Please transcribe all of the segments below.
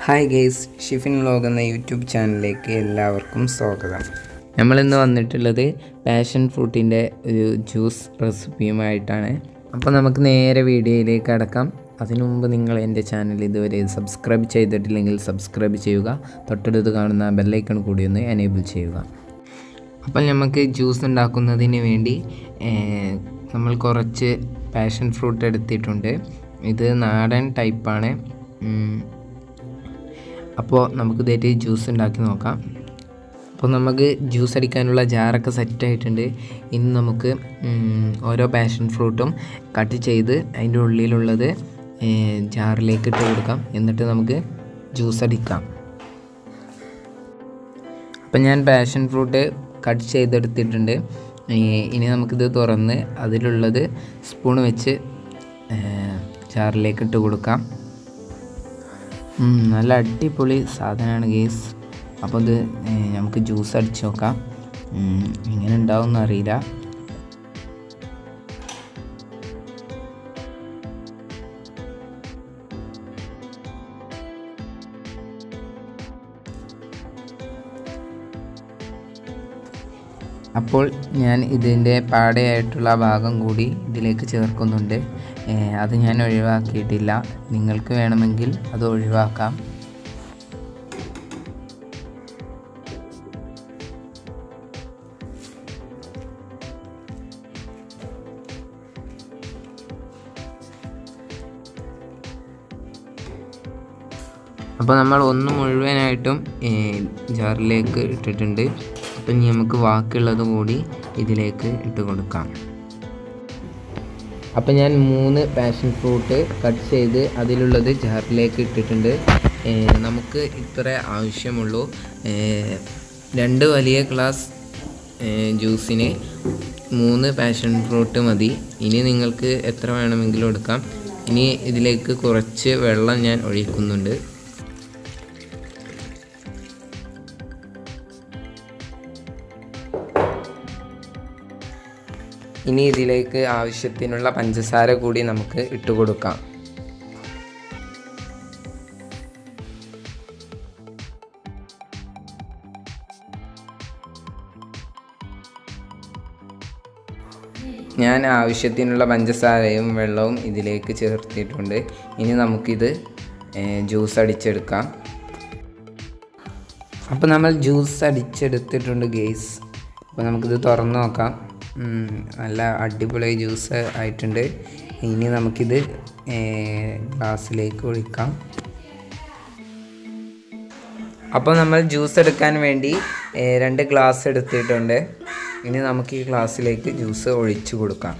Hi guys Shifin vlog എന്ന YouTube ചാനലിലേക്ക് എല്ലാവർക്കും സ്വാഗതം നമ്മളിന്ന് വന്നിട്ടുള്ളത് പാഷൻ ഫ്രൂട്ടിൻ്റെ ഒരു ജ്യൂസ് റെസിപ്പിയുമായിട്ടാണ് അപ്പോൾ നമുക്ക് നേരെ വീഡിയോയിലേക്ക് കടക്കാം അതിനു മുമ്പ് നിങ്ങൾ എൻ്റെ ചാനൽ ഇതുവരെ സബ്സ്ക്രൈബ് ചെയ്തിട്ടില്ലെങ്കിൽ സബ്സ്ക്രൈബ് ചെയ്യുക തൊട്ടടുത്ത് കാണുന്ന ബെല്ലൈക്കൺ കൂടി ഒന്ന് എനേബിൾ ചെയ്യുക അപ്പോൾ നമുക്ക് ജ്യൂസ് ഉണ്ടാക്കുന്നതിന് വേണ്ടി ഏഹ്, നമ്മൾ കുറച്ച് പാഷൻ ഫ്രൂട്ട് എടുത്തിട്ടുണ്ട് ഇത് നാടൻ ടൈപ്പാണ് ഉം. അപ്പോൾ നമുക്ക് ഇതായിട്ട് ജ്യൂസ് ഉണ്ടാക്കി നോക്കാം അപ്പോൾ നമുക്ക് ജ്യൂസ് അടിക്കാനുള്ള ജാറൊക്കെ സെറ്റ് ആയിട്ടുണ്ട് ഇനി നമുക്ക് ഉം, ഓരോ പാഷൻ ഫ്രൂട്ടും കട്ട് ചെയ്ത് അതിൻ്റെ ഉള്ളിലുള്ളത് ഏഹ്, ജാറിലേക്ക് ഇട്ട് കൊടുക്കാം എന്നിട്ട് നമുക്ക് ജ്യൂസ് അടിക്കാം അപ്പം ഞാൻ പാഷൻ ഫ്രൂട്ട് കട്ട് ചെയ്തെടുത്തിട്ടുണ്ട് ഈ- ഇനി നമുക്കിത് തുറന്ന് അതിലുള്ളത് സ്പൂൺ വെച്ച് ചാറിലേക്ക് ഇട്ട് കൊടുക്കാം ഉം, നല്ല അടിപൊളി സാധനമാണ് ഗേസ് അപ്പോൾ ഇത് ഏ, നമുക്ക് ജ്യൂസ് അടിച്ച് നോക്കാം ഉം, എങ്ങനെ ഉണ്ടാവും അറിയില്ല അപ്പോൾ ഞാൻ ഇതിൻ്റെ പാടയായിട്ടുള്ള ഭാഗം കൂടി ഇതിലേക്ക് ചേർക്കുന്നുണ്ട് ഏ, അത് ഞാൻ ഒഴിവാക്കിയിട്ടില്ല നിങ്ങൾക്ക് വേണമെങ്കിൽ അത് ഒഴിവാക്കാം അപ്പോൾ നമ്മൾ ഒന്ന് മുഴുവനായിട്ടും ഏ, ജാറിലേക്ക് ഇട്ടിട്ടുണ്ട് അപ്പം ഇനി നമുക്ക് ബാക്കിയുള്ളത് കൂടി ഇതിലേക്ക് ഇട്ട് കൊടുക്കാം അപ്പം ഞാൻ മൂന്ന് പാഷൻ ഫ്രൂട്ട് കട്ട് ചെയ്ത് അതിലുള്ളത് ജാറിലേക്ക് ഇട്ടിട്ടുണ്ട് ഏ, നമുക്ക് ഇത്ര ആവശ്യമുള്ളൂ ഏ, രണ്ട് വലിയ ഗ്ലാസ് ഏ, ജ്യൂസിന് മൂന്ന് പാഷൻ ഫ്രൂട്ട് മതി ഇനി നിങ്ങൾക്ക് എത്ര വേണമെങ്കിലും എടുക്കാം ഇനി ഇതിലേക്ക് കുറച്ച് വെള്ളം ഞാൻ ഒഴിക്കുന്നുണ്ട് ഇനി ഇതിലേക്ക് ആവശ്യത്തിനുള്ള പഞ്ചസാര കൂടി നമുക്ക് ഇട്ട് കൊടുക്കാം ഞാൻ ആവശ്യത്തിനുള്ള പഞ്ചസാരയും വെള്ളവും ഇതിലേക്ക് ചേർത്തിട്ടുണ്ട് ഇനി നമുക്കിത് ഏഹ്, ജ്യൂസ് അടിച്ചെടുക്കാം അപ്പോൾ നമ്മൾ ജ്യൂസ് അടിച്ചെടുത്തിട്ടുണ്ട് ഗെയ്സ് അപ്പോൾ നമുക്കിത് തുറന്ന് നോക്കാം ഉം, നല്ല അടിപൊളി ജ്യൂസ് ആയിട്ടുണ്ട് ഇനി നമുക്കിത് ഏഹ്, ഗ്ലാസ്സിലേക്ക് ഒഴിക്കാം അപ്പോൾ നമ്മൾ ജ്യൂസ് എടുക്കാൻ വേണ്ടി ഏഹ്, രണ്ട് ഗ്ലാസ് എടുത്തിട്ടുണ്ട് ഇനി നമുക്ക് ഈ ഗ്ലാസ്സിലേക്ക് ജ്യൂസ് ഒഴിച്ചു കൊടുക്കാം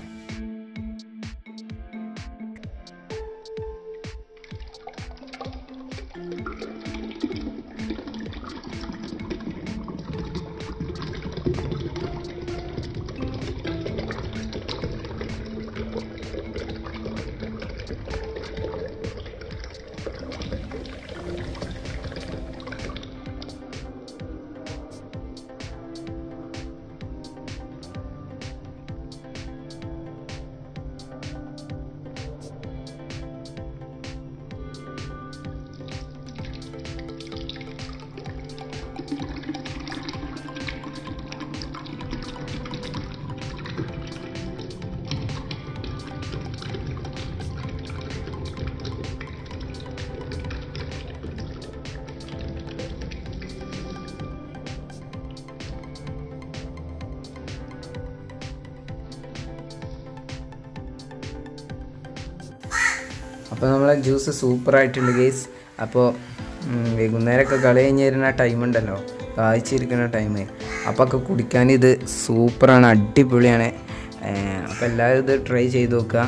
അപ്പോൾ നമ്മളെ ജ്യൂസ് സൂപ്പറായിട്ടുണ്ട് ഗേസ് അപ്പോൾ വൈകുന്നേരമൊക്കെ കളി കഴിഞ്ഞ് വരുന്ന ടൈം ഉണ്ടല്ലോ കായ്ച്ചിരിക്കുന്ന ടൈം അപ്പോൾ ഒക്കെ കുടിക്കാൻ ഇത് സൂപ്പറാണ് അടിപൊളിയാണ് അപ്പോൾ എല്ലാവരും ഇത് ട്രൈ ചെയ്ത് നോക്കുക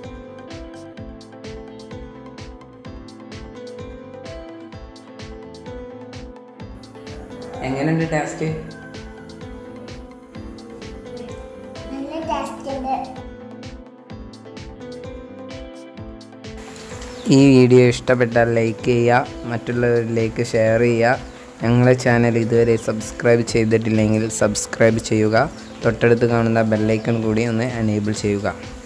എങ്ങനെയുണ്ട് ടേസ്റ്റ് നല്ല ടേസ്റ്റ് ഉണ്ട് ഈ വീഡിയോ ഇഷ്ടപ്പെട്ടാൽ ലൈക്ക് ചെയ്യുക മറ്റുള്ളവരിലേക്ക് ഷെയർ ചെയ്യുക ഞങ്ങളെ ചാനൽ ഇതുവരെ സബ്സ്ക്രൈബ് ചെയ്തിട്ടില്ലെങ്കിൽ സബ്സ്ക്രൈബ് ചെയ്യുക തൊട്ടടുത്ത് കാണുന്ന ബെല്ലൈക്കൺ കൂടി ഒന്ന് എനേബിൾ ചെയ്യുക